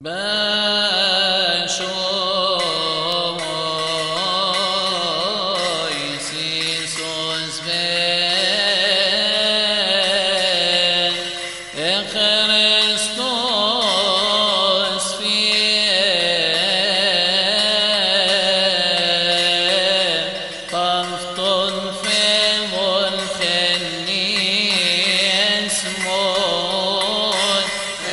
Bashoi Sisos ben e Christos fie Pafton femon fennis mon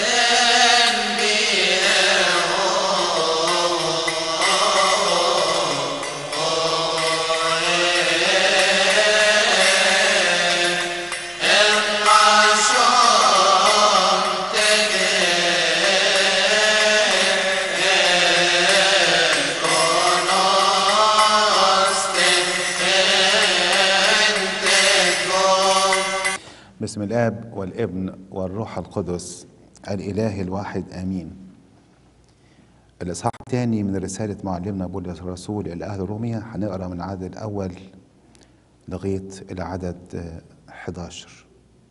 بسم الاب والابن والروح القدس الاله الواحد امين الاصحاح الثاني من رساله معلمنا بولس الرسول الى اهل روميا هنقرا من العدد الاول لغايه العدد آه، 11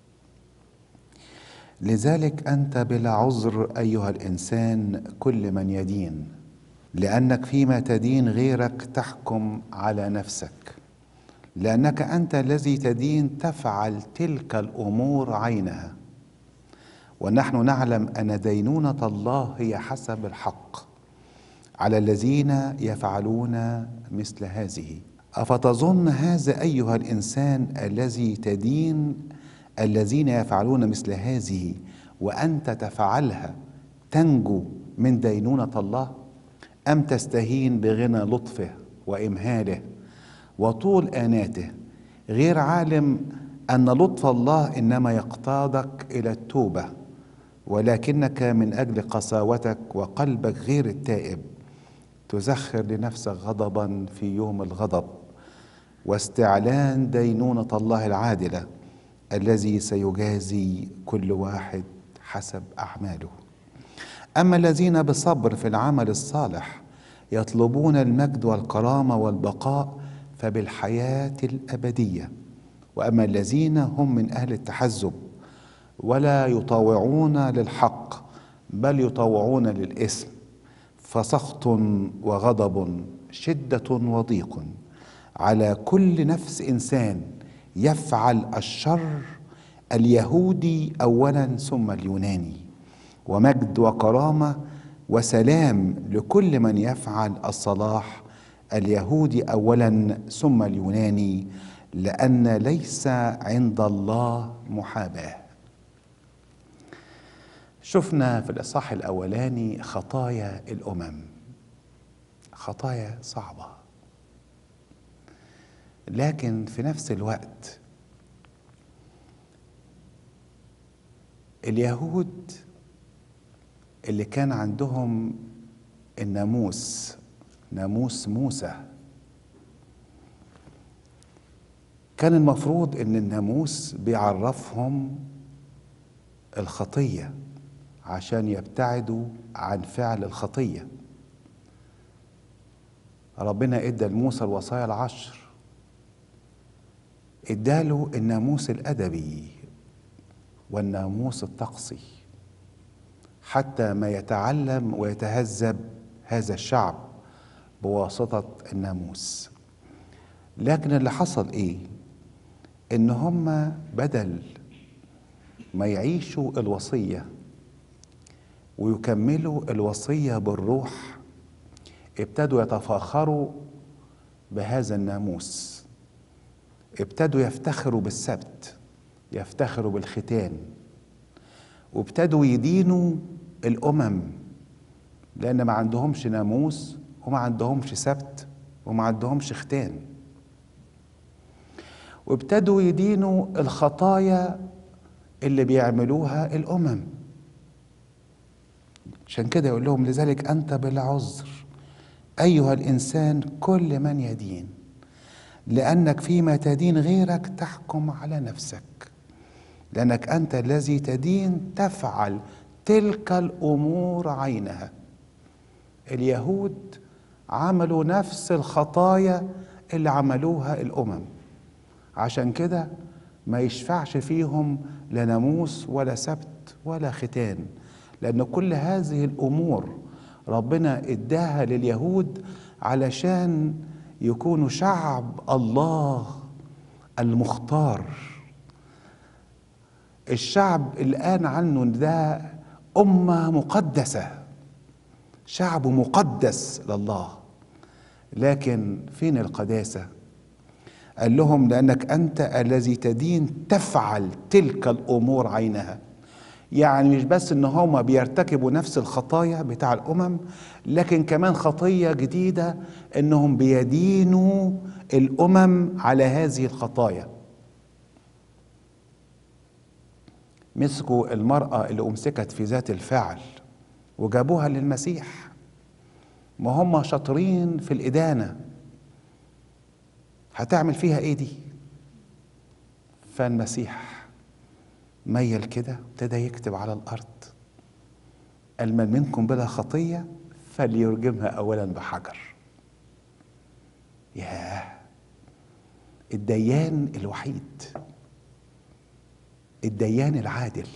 لذلك انت بلا عذر ايها الانسان كل من يدين لانك فيما تدين غيرك تحكم على نفسك لانك انت الذي تدين تفعل تلك الامور عينها ونحن نعلم ان دينونه الله هي حسب الحق على الذين يفعلون مثل هذه افتظن هذا ايها الانسان الذي تدين الذين يفعلون مثل هذه وانت تفعلها تنجو من دينونه الله ام تستهين بغنى لطفه وامهاله وطول اناته غير عالم ان لطف الله انما يقتادك الى التوبه ولكنك من اجل قساوتك وقلبك غير التائب تزخر لنفسك غضبا في يوم الغضب واستعلان دينونه الله العادله الذي سيجازي كل واحد حسب اعماله اما الذين بصبر في العمل الصالح يطلبون المجد والكرامه والبقاء فبالحياه الابديه واما الذين هم من اهل التحزب ولا يطاوعون للحق بل يطاوعون للاثم فسخط وغضب شده وضيق على كل نفس انسان يفعل الشر اليهودي اولا ثم اليوناني ومجد وكرامه وسلام لكل من يفعل الصلاح اليهودي اولا ثم اليوناني لان ليس عند الله محاباه شفنا في الاصحاح الاولاني خطايا الامم خطايا صعبه لكن في نفس الوقت اليهود اللي كان عندهم الناموس ناموس موسى كان المفروض ان الناموس بيعرفهم الخطيه عشان يبتعدوا عن فعل الخطيه ربنا ادى لموسى الوصايا العشر اداله الناموس الادبي والناموس الطقسي حتى ما يتعلم ويتهذب هذا الشعب بواسطة الناموس لكن اللي حصل ايه ان هم بدل ما يعيشوا الوصية ويكملوا الوصية بالروح ابتدوا يتفاخروا بهذا الناموس ابتدوا يفتخروا بالسبت يفتخروا بالختان وابتدوا يدينوا الامم لان ما عندهمش ناموس وما عندهمش سبت وما عندهمش ختان وابتدوا يدينوا الخطايا اللي بيعملوها الامم عشان كده يقول لهم لذلك انت بلا عذر ايها الانسان كل من يدين لانك فيما تدين غيرك تحكم على نفسك لانك انت الذي تدين تفعل تلك الامور عينها اليهود عملوا نفس الخطايا اللي عملوها الامم عشان كده ما يشفعش فيهم لا ناموس ولا سبت ولا ختان لأن كل هذه الأمور ربنا اداها لليهود علشان يكونوا شعب الله المختار الشعب اللي قال عنه إن ده أمة مقدسة شعب مقدس لله لكن فين القداسة قال لهم لأنك أنت الذي تدين تفعل تلك الأمور عينها يعني مش بس ان هم بيرتكبوا نفس الخطايا بتاع الامم لكن كمان خطيه جديده انهم بيدينوا الامم على هذه الخطايا مسكوا المراه اللي امسكت في ذات الفعل وجابوها للمسيح ما هم شاطرين في الادانه هتعمل فيها ايه دي فالمسيح ميل كده ابتدى يكتب على الارض قال من منكم بلا خطيه فليرجمها اولا بحجر ياه الديان الوحيد الديان العادل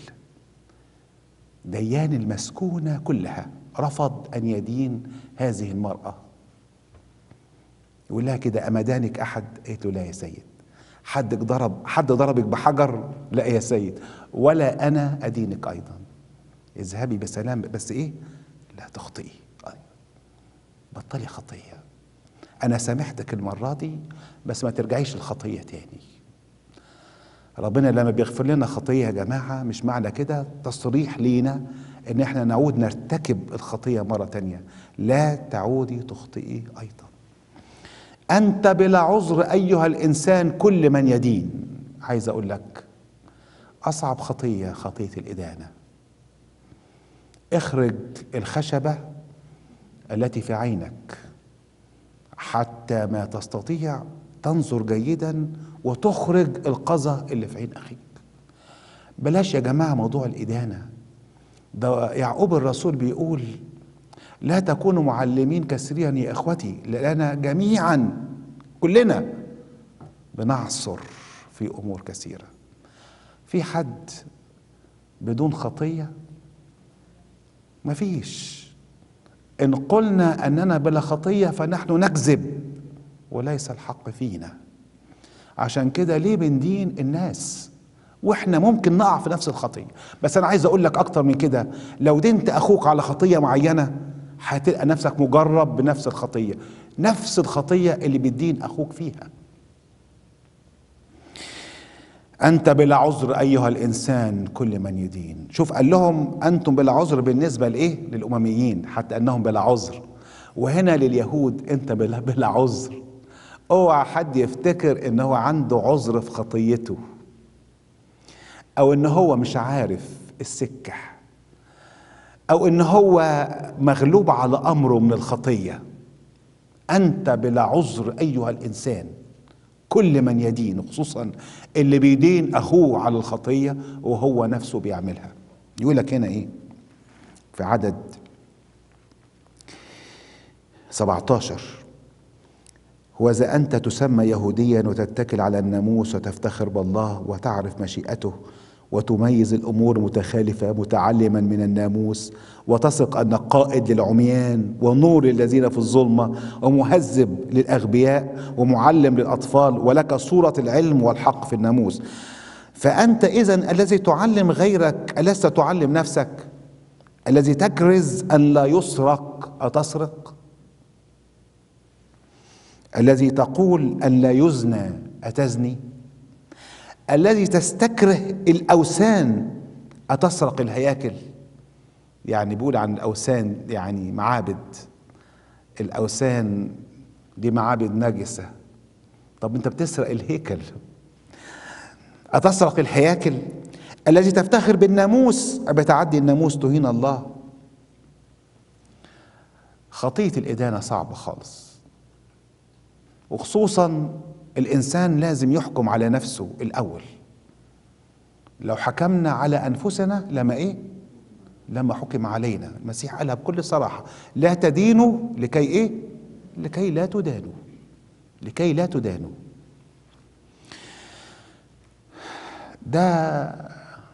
ديان المسكونه كلها رفض ان يدين هذه المراه يقول لها كده امدانك احد قالت له لا يا سيد حدك ضرب حد ضربك بحجر لا يا سيد ولا انا ادينك ايضا اذهبي بسلام بس ايه لا تخطئي بطلي خطيه انا سامحتك المره دي بس ما ترجعيش الخطيه تاني ربنا لما بيغفر لنا خطيه يا جماعه مش معنى كده تصريح لينا ان احنا نعود نرتكب الخطيه مره تانيه لا تعودي تخطئي ايضا انت بلا عذر ايها الانسان كل من يدين عايز اقول لك اصعب خطيه خطيه الادانه اخرج الخشبه التي في عينك حتى ما تستطيع تنظر جيدا وتخرج القذى اللي في عين اخيك بلاش يا جماعه موضوع الادانه ده يعقوب الرسول بيقول لا تكونوا معلمين كثيرا يا اخوتي لأننا جميعا كلنا بنعصر في امور كثيره في حد بدون خطيه مفيش ان قلنا اننا بلا خطيه فنحن نكذب وليس الحق فينا عشان كده ليه بندين الناس واحنا ممكن نقع في نفس الخطيه بس انا عايز اقول لك اكتر من كده لو دنت اخوك على خطيه معينه هتلقى نفسك مجرب بنفس الخطيه نفس الخطيه اللي بتدين اخوك فيها انت بلا عذر ايها الانسان كل من يدين شوف قال لهم انتم بلا عذر بالنسبه لايه للامميين حتى انهم بلا عذر وهنا لليهود انت بلا بلا عذر اوعى حد يفتكر ان هو عنده عذر في خطيته او ان هو مش عارف السكه او ان هو مغلوب على امره من الخطيه انت بلا عذر ايها الانسان كل من يدين خصوصا اللي بيدين اخوه على الخطيه وهو نفسه بيعملها يقول لك هنا ايه في عدد 17 وإذا أنت تسمى يهوديا وتتكل على الناموس وتفتخر بالله وتعرف مشيئته وتميز الامور متخالفه متعلما من الناموس وتثق انك قائد للعميان ونور للذين في الظلمه ومهذب للاغبياء ومعلم للاطفال ولك صوره العلم والحق في الناموس فانت اذا الذي تعلم غيرك الست تعلم نفسك الذي تكرز ان لا يسرق اتسرق الذي تقول ان لا يزنى اتزني الذي تستكره الاوثان اتسرق الهياكل يعني بيقول عن الاوثان يعني معابد الاوثان دي معابد نجسه طب انت بتسرق الهيكل اتسرق الهياكل الذي تفتخر بالناموس بتعدي الناموس تهين الله خطيه الادانه صعبه خالص وخصوصا الانسان لازم يحكم على نفسه الاول لو حكمنا على انفسنا لما ايه لما حكم علينا المسيح قالها بكل صراحه لا تدينوا لكي ايه لكي لا تدانوا لكي لا تدانوا ده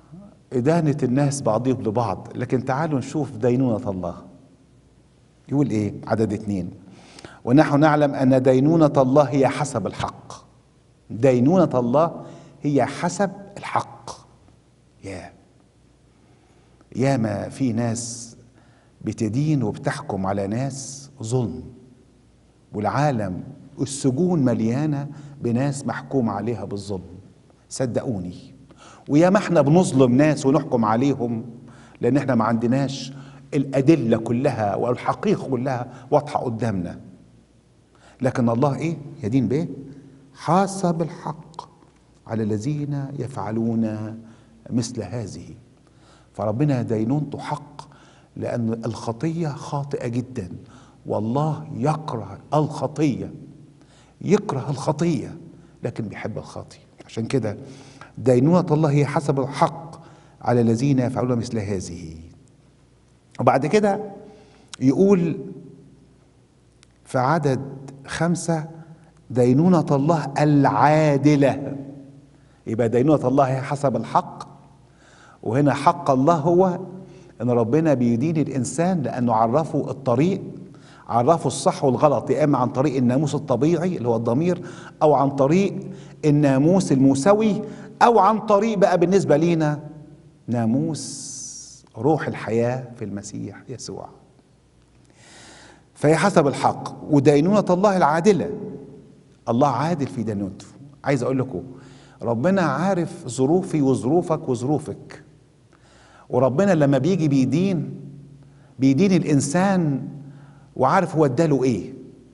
إدانة الناس بعضهم لبعض لكن تعالوا نشوف دينونة الله يقول إيه عدد اتنين ونحن نعلم أن دينونة الله هي حسب الحق دينونة الله هي حسب الحق يا يا ما في ناس بتدين وبتحكم على ناس ظلم والعالم السجون مليانة بناس محكوم عليها بالظلم صدقوني ويا ما احنا بنظلم ناس ونحكم عليهم لان احنا ما عندناش الادله كلها والحقيقه كلها واضحه قدامنا لكن الله ايه يدين بايه حسب الحق على الذين يفعلون مثل هذه فربنا دينونته حق لان الخطيه خاطئه جدا والله يكره الخطيه يكره الخطيه لكن بيحب الخاطئ عشان كده دينونة الله هي حسب الحق على الذين يفعلون مثل هذه وبعد كده يقول في عدد خمسة دينونة الله العادلة يبقى دينونة الله هي حسب الحق وهنا حق الله هو ان ربنا بيدين الانسان لانه عرفه الطريق عرفه الصح والغلط يا اما عن طريق الناموس الطبيعي اللي هو الضمير او عن طريق الناموس الموسوي او عن طريق بقى بالنسبه لينا ناموس روح الحياه في المسيح يسوع فهي حسب الحق ودينونه الله العادله الله عادل في دينونته عايز اقول لكم ربنا عارف ظروفي وظروفك وظروفك وربنا لما بيجي بيدين بيدين الانسان وعارف هو اداله ايه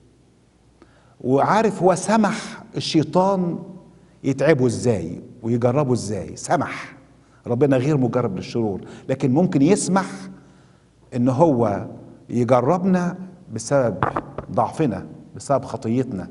وعارف هو سمح الشيطان يتعبه ازاي ويجربه ازاي سمح ربنا غير مجرب للشرور لكن ممكن يسمح ان هو يجربنا بسبب ضعفنا بسبب خطيتنا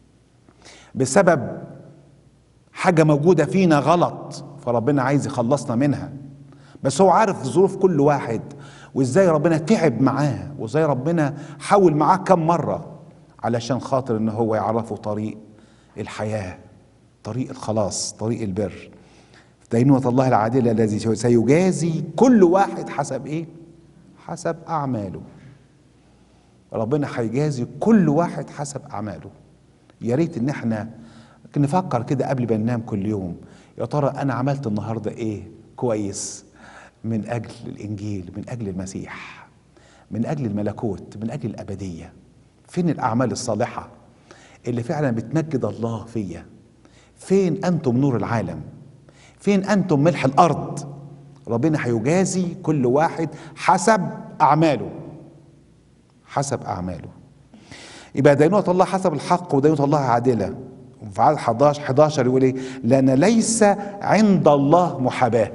بسبب حاجه موجوده فينا غلط فربنا عايز يخلصنا منها بس هو عارف ظروف كل واحد وازاي ربنا تعب معاه وازاي ربنا حاول معاه كم مره علشان خاطر ان هو يعرفه طريق الحياه طريق الخلاص طريق البر دينونة الله العادلة الذي سيجازي كل واحد حسب ايه حسب اعماله ربنا هيجازي كل واحد حسب اعماله يا ريت ان احنا نفكر كده قبل ما ننام كل يوم يا ترى انا عملت النهارده ايه كويس من اجل الانجيل من اجل المسيح من اجل الملكوت من اجل الابديه فين الاعمال الصالحه اللي فعلا بتمجد الله فيا فين انتم نور العالم فين انتم ملح الارض ربنا هيجازي كل واحد حسب اعماله حسب اعماله يبقى دينونة الله حسب الحق ودينونة الله عادلة في عدد 11 11 يقول ايه؟ لأن ليس عند الله محاباة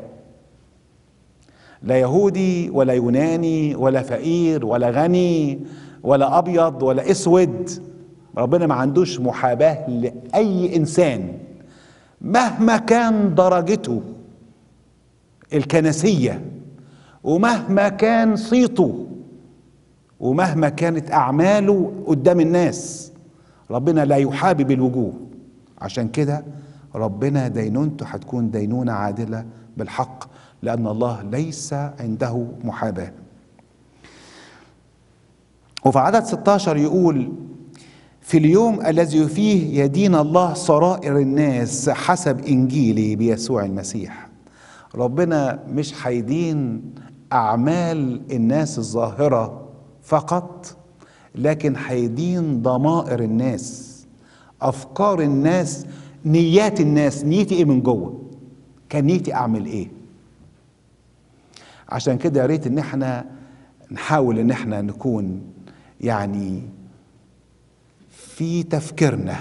لا يهودي ولا يوناني ولا فقير ولا غني ولا أبيض ولا أسود ربنا ما عندوش محاباة لأي إنسان مهما كان درجته الكنسية ومهما كان صيته ومهما كانت أعماله قدام الناس ربنا لا يحابب الوجوه عشان كده ربنا دينونته هتكون دينونة عادلة بالحق لأن الله ليس عنده محاباة وفي عدد 16 يقول في اليوم الذي فيه يدين الله سرائر الناس حسب إنجيلي بيسوع المسيح ربنا مش هيدين أعمال الناس الظاهرة فقط لكن هيدين ضمائر الناس افكار الناس نيات الناس نيتي ايه من جوه كان نيتي اعمل ايه عشان كده يا ريت ان احنا نحاول ان احنا نكون يعني في تفكيرنا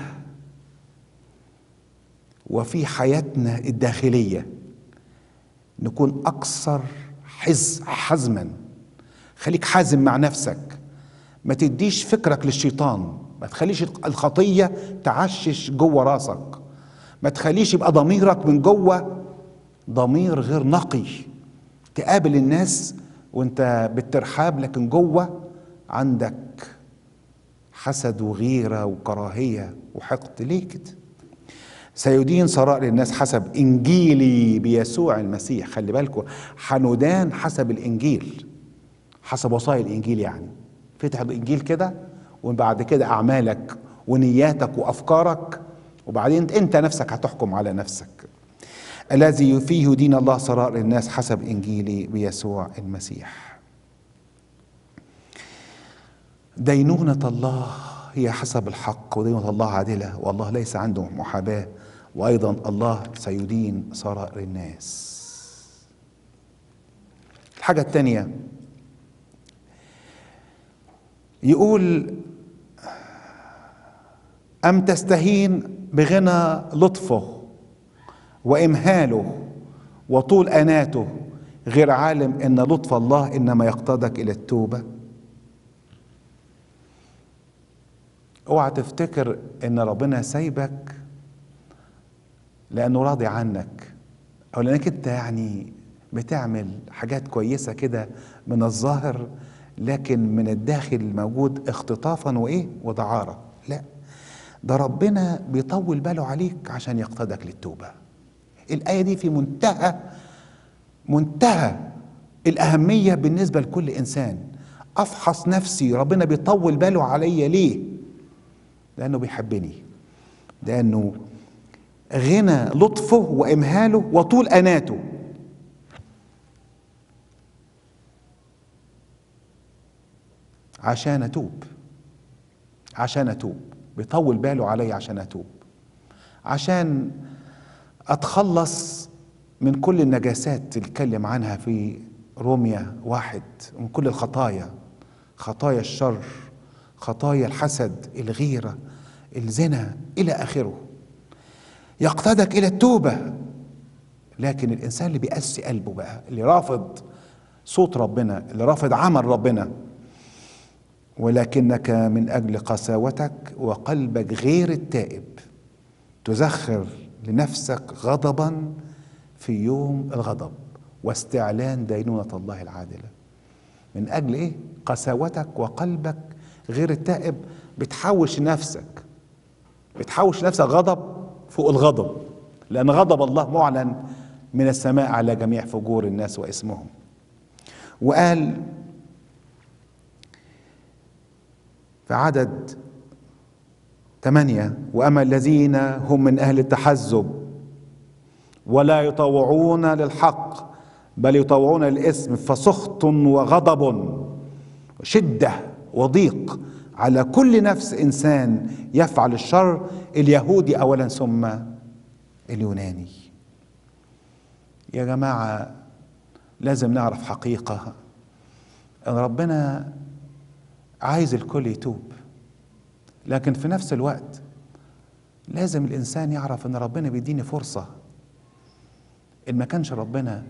وفي حياتنا الداخليه نكون اكثر حز حزما خليك حازم مع نفسك ما تديش فكرك للشيطان ما تخليش الخطية تعشش جوه راسك ما تخليش يبقى ضميرك من جوه ضمير غير نقي تقابل الناس وانت بالترحاب لكن جوه عندك حسد وغيرة وكراهية وحقد ليه كده سيدين سرائر الناس حسب انجيلي بيسوع المسيح خلي بالكم حنودان حسب الانجيل حسب وصايا الانجيل يعني فتح الانجيل كده وبعد كده اعمالك ونياتك وافكارك وبعدين انت نفسك هتحكم على نفسك الذي فيه دين الله سرائر الناس حسب انجيلي بيسوع المسيح دينونة الله هي حسب الحق ودينونة الله عادلة والله ليس عنده محاباة وأيضا الله سيدين سرائر الناس الحاجة الثانية يقول أم تستهين بغنى لطفه وإمهاله وطول أناته غير عالم أن لطف الله إنما يقتضك إلى التوبة اوعى تفتكر ان ربنا سايبك لانه راضي عنك او لانك انت يعني بتعمل حاجات كويسه كده من الظاهر لكن من الداخل موجود اختطافا وايه ودعاره لا ده ربنا بيطول باله عليك عشان يقتدك للتوبه الايه دي في منتهى منتهى الاهميه بالنسبه لكل انسان افحص نفسي ربنا بيطول باله عليا ليه لأنه بيحبني لأنه غنى لطفه وإمهاله وطول أناته عشان أتوب عشان أتوب بيطول باله علي عشان أتوب عشان أتخلص من كل النجاسات اللي اتكلم عنها في روميا واحد من كل الخطايا خطايا الشر خطايا الحسد الغيرة الزنا إلى آخره يقتدك إلى التوبة لكن الإنسان اللي بيقسي قلبه بقى اللي رافض صوت ربنا اللي رافض عمل ربنا ولكنك من أجل قساوتك وقلبك غير التائب تزخر لنفسك غضبا في يوم الغضب واستعلان دينونة الله العادلة من أجل إيه؟ قساوتك وقلبك غير التائب بتحوش نفسك بتحوش نفسك غضب فوق الغضب لأن غضب الله معلن من السماء على جميع فجور الناس واسمهم وقال في عدد ثمانية وأما الذين هم من أهل التحزب ولا يطوعون للحق بل يطوعون للإثم فسخط وغضب شدة وضيق على كل نفس انسان يفعل الشر اليهودي اولا ثم اليوناني يا جماعه لازم نعرف حقيقه ان ربنا عايز الكل يتوب لكن في نفس الوقت لازم الانسان يعرف ان ربنا بيديني فرصه ان ما كانش ربنا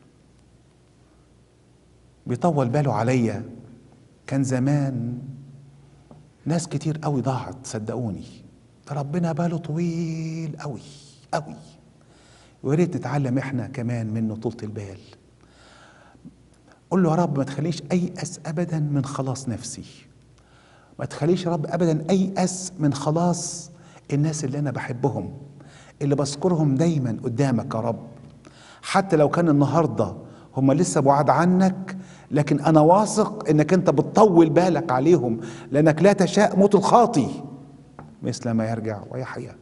بيطول باله عليا كان زمان ناس كتير قوي ضاعت صدقوني ده ربنا باله طويل قوي قوي ويا ريت نتعلم احنا كمان منه طولة البال قول له يا رب ما تخليش ايأس ابدا من خلاص نفسي ما تخليش يا رب ابدا ايأس من خلاص الناس اللي انا بحبهم اللي بذكرهم دايما قدامك يا رب حتى لو كان النهارده هم لسه بعاد عنك لكن انا واثق انك انت بتطول بالك عليهم لانك لا تشاء موت الخاطي مثل ما يرجع ويحيا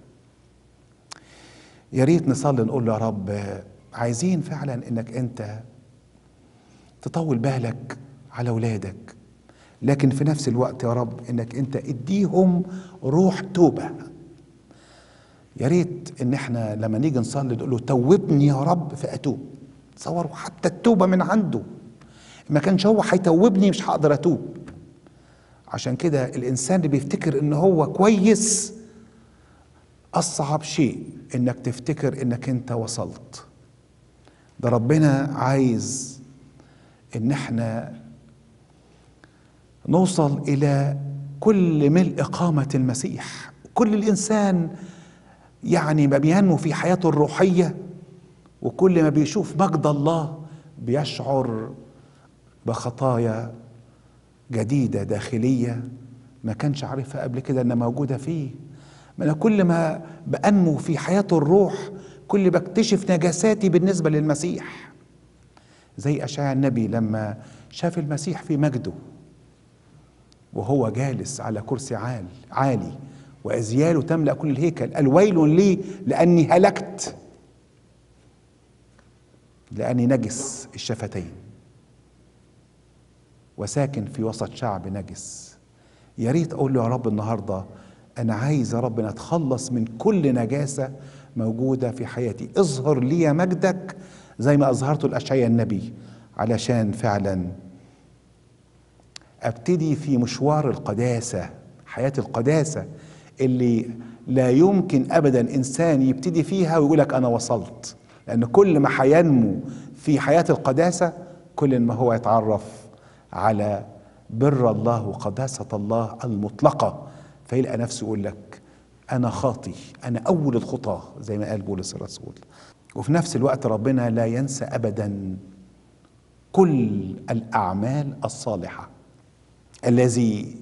يا ريت نصلي نقول له يا رب عايزين فعلا انك انت تطول بالك على اولادك لكن في نفس الوقت يا رب انك انت اديهم روح توبه يا ريت ان احنا لما نيجي نصلي نقول له توبني يا رب فاتوب تصوروا حتى التوبه من عنده ما كانش هو هيتوبني مش هقدر اتوب عشان كده الانسان اللي بيفتكر ان هو كويس اصعب شيء انك تفتكر انك انت وصلت ده ربنا عايز ان احنا نوصل الى كل ملء قامه المسيح كل الانسان يعني ما بينمو في حياته الروحيه وكل ما بيشوف مجد الله بيشعر بخطايا جديده داخليه ما كانش عارفها قبل كده انها موجوده فيه ما انا كل ما بانمو في حياه الروح كل بكتشف نجاساتي بالنسبه للمسيح زي اشعياء النبي لما شاف المسيح في مجده وهو جالس على كرسي عال عالي وازياله تملا كل الهيكل قال ويل لي لاني هلكت لاني نجس الشفتين وساكن في وسط شعب نجس يا ريت اقول له يا رب النهارده انا عايز يا رب ان اتخلص من كل نجاسه موجوده في حياتي اظهر لي مجدك زي ما اظهرته الاشعياء النبي علشان فعلا ابتدي في مشوار القداسه حياه القداسه اللي لا يمكن ابدا انسان يبتدي فيها ويقول لك انا وصلت لان كل ما هينمو في حياه القداسه كل ما هو يتعرف على بر الله وقداسه الله المطلقه فيلقى نفسه يقول لك انا خاطي انا اول الخطاه زي ما قال بولس الرسول وفي نفس الوقت ربنا لا ينسى ابدا كل الاعمال الصالحه الذي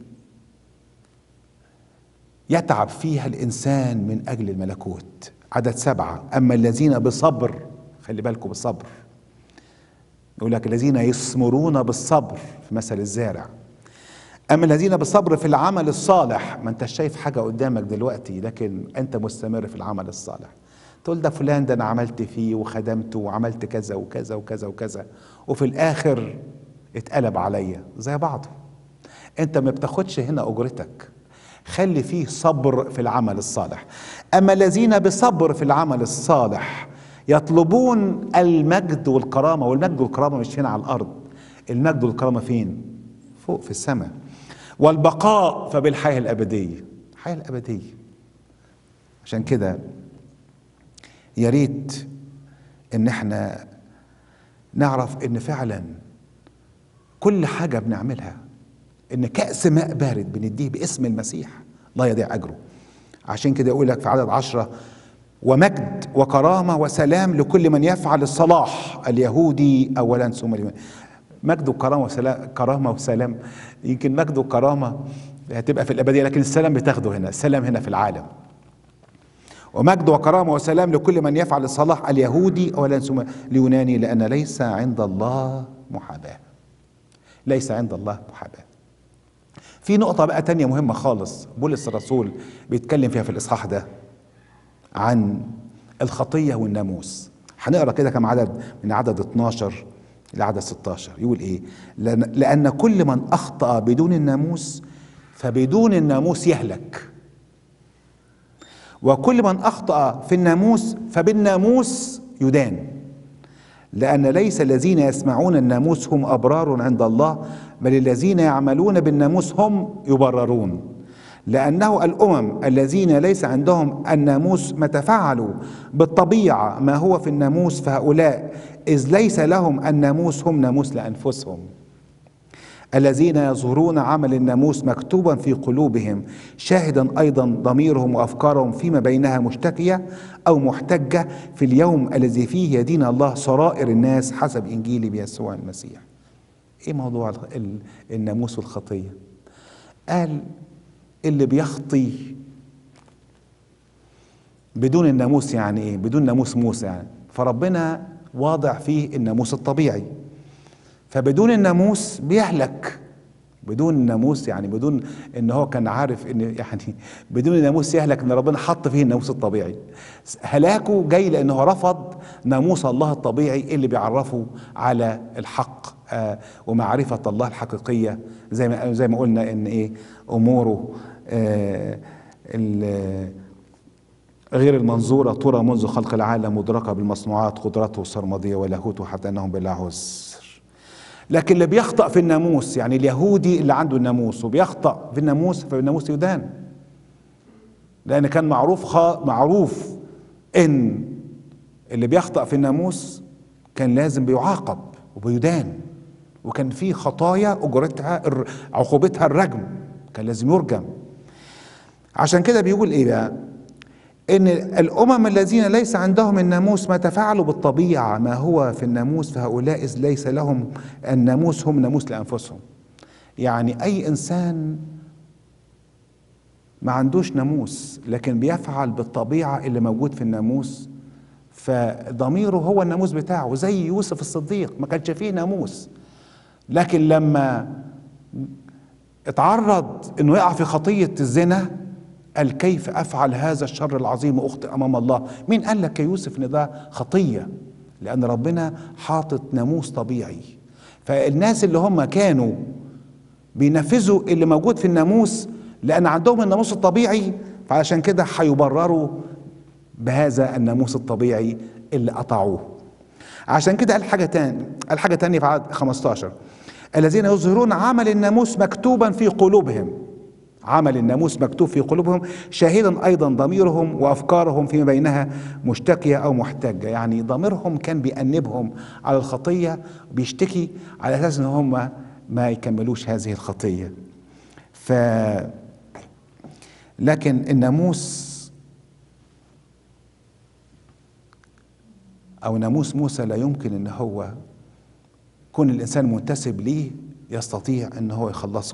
يتعب فيها الانسان من اجل الملكوت عدد سبعه اما الذين بصبر خلي بالكم بالصبر يقول لك الذين يثمرون بالصبر في مثل الزارع اما الذين بالصبر في العمل الصالح ما انت شايف حاجه قدامك دلوقتي لكن انت مستمر في العمل الصالح تقول ده فلان ده انا عملت فيه وخدمته وعملت كذا وكذا وكذا وكذا وفي الاخر اتقلب عليا زي بعضه انت ما بتاخدش هنا اجرتك خلي فيه صبر في العمل الصالح اما الذين بصبر في العمل الصالح يطلبون المجد والكرامه والمجد والكرامه مش هنا على الارض المجد والكرامه فين فوق في السماء والبقاء فبالحياه الابديه الحياه الابديه عشان كده يا ريت ان احنا نعرف ان فعلا كل حاجه بنعملها ان كأس ماء بارد بنديه باسم المسيح لا يضيع اجره عشان كده يقول لك في عدد عشرة ومجد وكرامة وسلام لكل من يفعل الصلاح اليهودي أولا ثم اليمن مجد وكرامة وسلام كرامة وسلام يمكن مجد وكرامة هتبقى في الأبدية لكن السلام بتاخده هنا السلام هنا في العالم ومجد وكرامة وسلام لكل من يفعل الصلاح اليهودي أولا ثم اليوناني لأن ليس عند الله محاباة ليس عند الله محاباه في نقطة بقى تانية مهمة خالص بولس الرسول بيتكلم فيها في الإصحاح ده عن الخطية والناموس هنقرا كده كم عدد من عدد 12 لعدد 16 يقول ايه لأن, لأن كل من أخطأ بدون الناموس فبدون الناموس يهلك وكل من أخطأ في الناموس فبالناموس يدان لأن ليس الذين يسمعون الناموس هم أبرار عند الله بل الذين يعملون بالناموس هم يبررون لأنه الأمم الذين ليس عندهم الناموس متى فعلوا بالطبيعة ما هو في الناموس فهؤلاء إذ ليس لهم الناموس هم ناموس لأنفسهم الذين يظهرون عمل الناموس مكتوبا في قلوبهم شاهدا ايضا ضميرهم وافكارهم فيما بينها مشتكيه او محتجه في اليوم الذي فيه يدين الله سرائر الناس حسب انجيل بيسوع المسيح. ايه موضوع الناموس والخطيه؟ قال اللي بيخطي بدون الناموس يعني ايه؟ بدون ناموس موسى يعني فربنا واضع فيه الناموس الطبيعي فبدون الناموس بيهلك بدون الناموس يعني بدون ان هو كان عارف ان يعني بدون الناموس يهلك ان ربنا حط فيه الناموس الطبيعي هلاكه جاي لانه هو رفض ناموس الله الطبيعي اللي بيعرفه على الحق آه ومعرفه الله الحقيقيه زي ما زي ما قلنا ان ايه اموره آه غير المنظورة ترى منذ خلق العالم مدركة بالمصنوعات قدرته السرمدية ولاهوته حتى أنهم بلا عسر لكن اللي بيخطأ في الناموس يعني اليهودي اللي عنده الناموس وبيخطأ في الناموس فالناموس يدان لأن كان معروف خا معروف إن اللي بيخطأ في الناموس كان لازم بيعاقب وبيدان وكان في خطايا أجرتها عقوبتها الرجم كان لازم يرجم عشان كده بيقول إيه بقى ان الامم الذين ليس عندهم الناموس ما تفعلوا بالطبيعه ما هو في الناموس فهؤلاء اذ ليس لهم الناموس هم ناموس لانفسهم يعني اي انسان ما عندوش ناموس لكن بيفعل بالطبيعة اللي موجود في الناموس فضميره هو الناموس بتاعه زي يوسف الصديق ما كانش فيه ناموس لكن لما اتعرض انه يقع في خطية الزنا قال كيف افعل هذا الشر العظيم واخطئ امام الله مين قال لك يا يوسف ان ده خطية لان ربنا حاطط ناموس طبيعي فالناس اللي هم كانوا بينفذوا اللي موجود في الناموس لان عندهم الناموس الطبيعي فعشان كده هيبرروا بهذا الناموس الطبيعي اللي قطعوه عشان كده قال حاجه تاني قال حاجه تانية في عدد 15 الذين يظهرون عمل الناموس مكتوبا في قلوبهم عمل الناموس مكتوب في قلوبهم شاهدا ايضا ضميرهم وافكارهم فيما بينها مشتكيه او محتجه يعني ضميرهم كان بيأنبهم على الخطيه بيشتكي على اساس ان هم ما يكملوش هذه الخطيه ف لكن الناموس او ناموس موسى لا يمكن ان هو كون الانسان منتسب ليه يستطيع ان هو يخلصه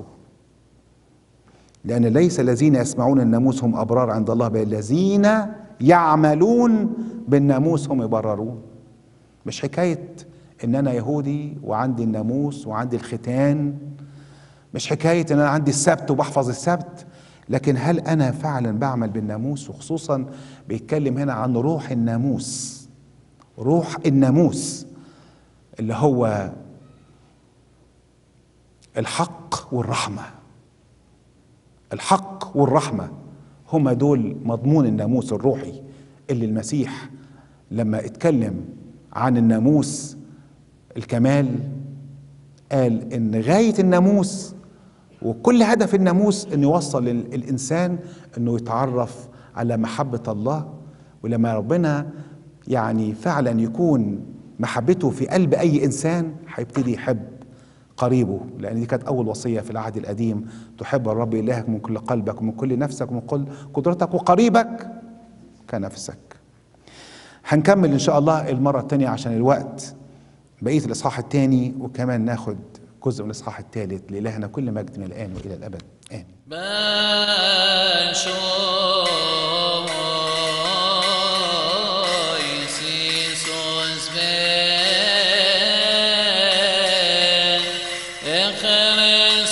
لان ليس الذين يسمعون الناموس هم ابرار عند الله بل الذين يعملون بالناموس هم يبررون مش حكايه ان انا يهودي وعندي الناموس وعندي الختان مش حكايه ان انا عندي السبت وبحفظ السبت لكن هل انا فعلا بعمل بالناموس وخصوصا بيتكلم هنا عن روح الناموس روح الناموس اللي هو الحق والرحمه الحق والرحمه هما دول مضمون الناموس الروحي اللي المسيح لما اتكلم عن الناموس الكمال قال ان غايه الناموس وكل هدف الناموس انه يوصل الانسان انه يتعرف على محبه الله ولما ربنا يعني فعلا يكون محبته في قلب اي انسان هيبتدي يحب قريبه لان دي كانت اول وصيه في العهد القديم تحب الرب الهك من كل قلبك ومن كل نفسك ومن كل قدرتك وقريبك كنفسك هنكمل ان شاء الله المره الثانيه عشان الوقت بقيه الاصحاح الثاني وكمان ناخد جزء من الاصحاح الثالث لالهنا كل مجد من الان والى الابد امين Echeres